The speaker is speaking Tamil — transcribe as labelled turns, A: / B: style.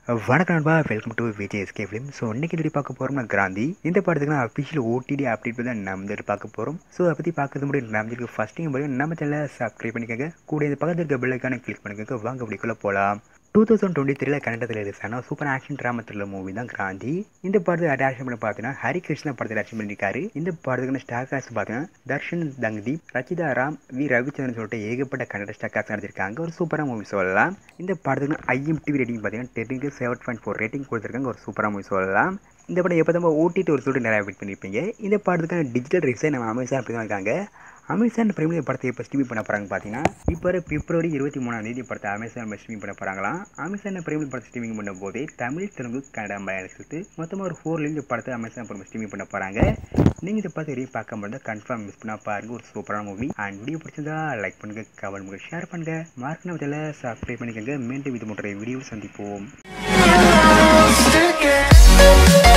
A: வணக்கம் நண்பா welcome to Vijay S K film so இன்னைக்கு எப்படி பார்க்க போகிறோம்னா கிராந்தி இந்த படத்துக்கு நான் அஃபிஷியல் ஓடிடி அப்டேட் தான் நம்ம வந்து பார்க்க போகிறோம் ஸோ அதை பற்றி பார்க்கறது முடியும் நம்ம இதுக்கு ஃபஸ்ட் டைம் போய் நம்ம சேனலை சப்ஸ்கிரைப் பண்ணிக்கோங்க கூட இந்த பக்கத்தில் இருக்க பெல்லைக்கான கிளிக் பண்ணிக்கோங்க வாங்க அப்படிக்குள்ளே போகலாம் டூ தௌசண்ட் டுவெண்ட்டி த்ரீல கன்னடத்தில் ரிலீஸ் ஆன super action drama thriller movie தான் கிராந்தி இந்த படத்தை டேரக்ஷன் பண்ணி பார்த்தீங்கன்னா ஹரி கிருஷ்ணா படத்தை டேரக்ஷன் பண்ணியிருக்காரு இந்த படத்துக்கான ஸ்டார் காஸ்ட் பார்த்தீங்கன்னா தர்ஷன் தங்தீப் ரச்சிதா ராம் வி ரவிச்சந்திரன் சொல்லிட்டு ஏகப்பட்ட கன்னட ஸ்டார் காஸ்ட் நடத்திருக்காங்க ஒரு சூப்பரான மூவி சொல்லலாம் இந்த படத்துக்கு ஐஎம்டிவி ரேட்டிங் பார்த்தீங்கன்னா டென்னுக்கு செவன் பாயிண்ட் ஃபோர் ரேட்டிங் கொடுத்துருக்காங்க ஒரு சூப்பரான மூவி சொல்லலாம் இந்த படம் எப்போ நம்ம ஓட்டிட்டு ஒரு சொல்லிட்டு நிறையா வெயிட் பண்ணியிருப்பீங்க இந்த படத்துக்கான டிஜிட்டல் ரிலீஸை நம்ம அமேசான் அப்படி தான் இருக்காங்க அமேசான் பிரீமியர் படத்தை எப்போ ஸ்ட்ரீமிங் பண்ண போகிறாங்க பார்த்தீங்கன்னா இப்போ பிப்ரவரி இருபத்தி மூணாம் தேதி படத்தை அமேசான் ஸ்ட்ரீமிங் பண்ண போகிறாங்களாம் அமேசான் பிரீமியர் படத்தை ஸ்ட்ரீமிங் பண்ண போதே தமிழ் தெலுங்கு கன்னடா மலையாளம் சேர்த்து மொத்தமாக ஒரு ஃபோர்லேருந்து படத்தை அமேசான் படம் ஸ்ட்ரீமிங் பண்ண போகிறாங்க நீங்கள் இதை பார்த்து ரீ பார்க்க முடியாது கன்ஃபார்ம் மிஸ் பண்ணால் பாருங்க ஒரு சூப்பரான மூவி அண்ட் வீடியோ பிடிச்சிருந்தா லைக் பண்ணுங்க கமெண்ட் பண்ணுங்க ஷேர் பண்ணுங்க மார்க் நம்ம சப்ஸ்கிரைப் பண்ணிக்கோங்க மீண்டும் இது போன்ற வீடியோ சந்திப்போம்
B: Stick it.